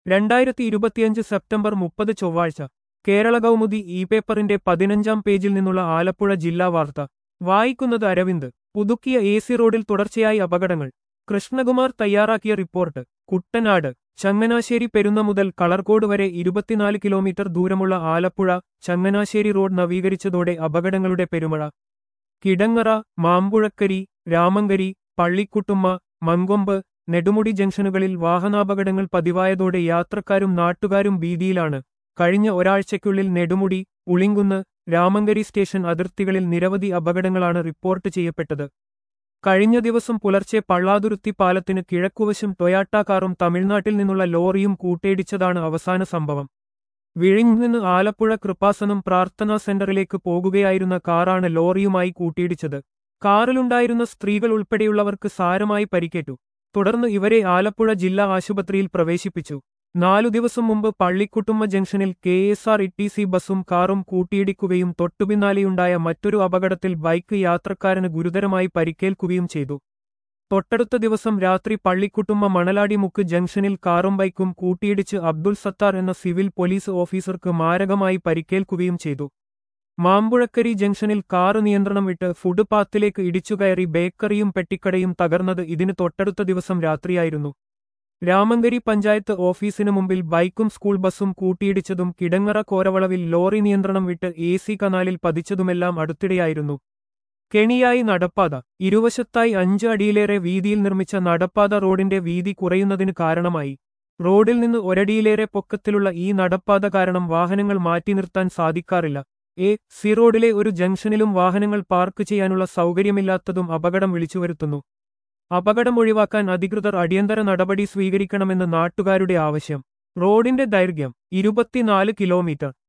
രണ്ടായിരത്തി ഇരുപത്തിയഞ്ച് സെപ്റ്റംബർ മുപ്പത് ചൊവ്വാഴ്ച കേരള കൗമുദി ഇ പേപ്പറിന്റെ പതിനഞ്ചാം പേജിൽ നിന്നുള്ള ആലപ്പുഴ ജില്ലാ വാർത്ത വായിക്കുന്നത് അരവിന്ദ് പുതുക്കിയ എ സി റോഡിൽ തുടർച്ചയായി അപകടങ്ങൾ കൃഷ്ണകുമാർ തയ്യാറാക്കിയ റിപ്പോർട്ട് കുട്ടനാട് ചങ്ങനാശ്ശേരി പെരുന്ന മുതൽ കളർകോട് വരെ ഇരുപത്തിനാല് കിലോമീറ്റർ ദൂരമുള്ള ആലപ്പുഴ ചങ്ങനാശ്ശേരി റോഡ് നവീകരിച്ചതോടെ അപകടങ്ങളുടെ പെരുമഴ കിടങ്ങറ മാമ്പുഴക്കരി രാമങ്കരി പള്ളിക്കുട്ടുമ്മ മങ്കൊമ്പ് നെടുമുടി ജംഗ്ഷനുകളിൽ വാഹനാപകടങ്ങൾ പതിവായതോടെ യാത്രക്കാരും നാട്ടുകാരും ഭീതിയിലാണ് കഴിഞ്ഞ ഒരാഴ്ചയ്ക്കുള്ളിൽ നെടുമുടി ഉളിങ്കുന്ന് രാമങ്കരി സ്റ്റേഷൻ അതിർത്തികളിൽ നിരവധി അപകടങ്ങളാണ് റിപ്പോർട്ട് ചെയ്യപ്പെട്ടത് കഴിഞ്ഞ ദിവസം പുലർച്ചെ പള്ളാതുരുത്തി പാലത്തിന് കിഴക്കുവശം ടൊയാട്ട കാറും തമിഴ്നാട്ടിൽ നിന്നുള്ള ലോറിയും കൂട്ടിയിടിച്ചതാണ് അവസാന സംഭവം വിഴിഞ്ഞ് നിന്ന് ആലപ്പുഴ കൃപാസനം പ്രാർത്ഥനാ സെന്ററിലേക്ക് പോകുകയായിരുന്ന കാറാണ് ലോറിയുമായി കൂട്ടിയിടിച്ചത് കാറിലുണ്ടായിരുന്ന സ്ത്രീകൾ ഉൾപ്പെടെയുള്ളവർക്ക് സാരമായി പരിക്കേറ്റു തുടർന്ന് ഇവരെ ആലപ്പുഴ ജില്ലാ ആശുപത്രിയിൽ പ്രവേശിപ്പിച്ചു നാലു ദിവസം മുമ്പ് പള്ളിക്കുട്ടുമ്മ ജംഗ്ഷനിൽ K S R T C സി ബസും കാറും കൂട്ടിയിടിക്കുകയും തൊട്ടുപിന്നാലെയുണ്ടായ മറ്റൊരു അപകടത്തിൽ ബൈക്ക് യാത്രക്കാരന് ഗുരുതരമായി പരിക്കേൽക്കുകയും ചെയ്തു തൊട്ടടുത്ത ദിവസം രാത്രി പള്ളിക്കുട്ടുമ്മ മണലാടിമുക്ക് ജംഗ്ഷനിൽ കാറും ബൈക്കും കൂട്ടിയിടിച്ച് അബ്ദുൾ സത്താർ എന്ന സിവിൽ പോലീസ് ഓഫീസർക്ക് മാരകമായി പരിക്കേൽക്കുകയും ചെയ്തു മാമ്പുഴക്കരി ജംഗ്ഷനിൽ കാറ് നിയന്ത്രണം വിട്ട് ഫുഡ് പാത്തിലേക്ക് ഇടിച്ചുകയറി ബേക്കറിയും പെട്ടിക്കടയും തകർന്നത് ഇതിന് തൊട്ടടുത്ത ദിവസം രാത്രിയായിരുന്നു രാമങ്കരി പഞ്ചായത്ത് ഓഫീസിനു മുമ്പിൽ ബൈക്കും സ്കൂൾ ബസും കൂട്ടിയിടിച്ചതും കിടങ്ങറ കോരവളവിൽ ലോറി നിയന്ത്രണം വിട്ട് എ സി കനാലിൽ പതിച്ചതുമെല്ലാം അടുത്തിടെയായിരുന്നു കെണിയായി നടപ്പാത ഇരുവശത്തായി അഞ്ച് അടിയിലേറെ വീതിയിൽ നിർമ്മിച്ച നടപ്പാത റോഡിന്റെ വീതി കുറയുന്നതിന് കാരണമായി റോഡിൽ നിന്ന് ഒരടിയിലേറെ പൊക്കത്തിലുള്ള ഈ നടപ്പാത കാരണം വാഹനങ്ങൾ മാറ്റി നിർത്താൻ സാധിക്കാറില്ല എ സി റോഡിലെ ഒരു ജംഗ്ഷനിലും വാഹനങ്ങൾ പാർക്ക് ചെയ്യാനുള്ള സൗകര്യമില്ലാത്തതും അപകടം വിളിച്ചുവരുത്തുന്നു അപകടം ഒഴിവാക്കാൻ അധികൃതർ അടിയന്തര നടപടി സ്വീകരിക്കണമെന്ന് നാട്ടുകാരുടെ ആവശ്യം റോഡിന്റെ ദൈർഘ്യം ഇരുപത്തിനാല് കിലോമീറ്റർ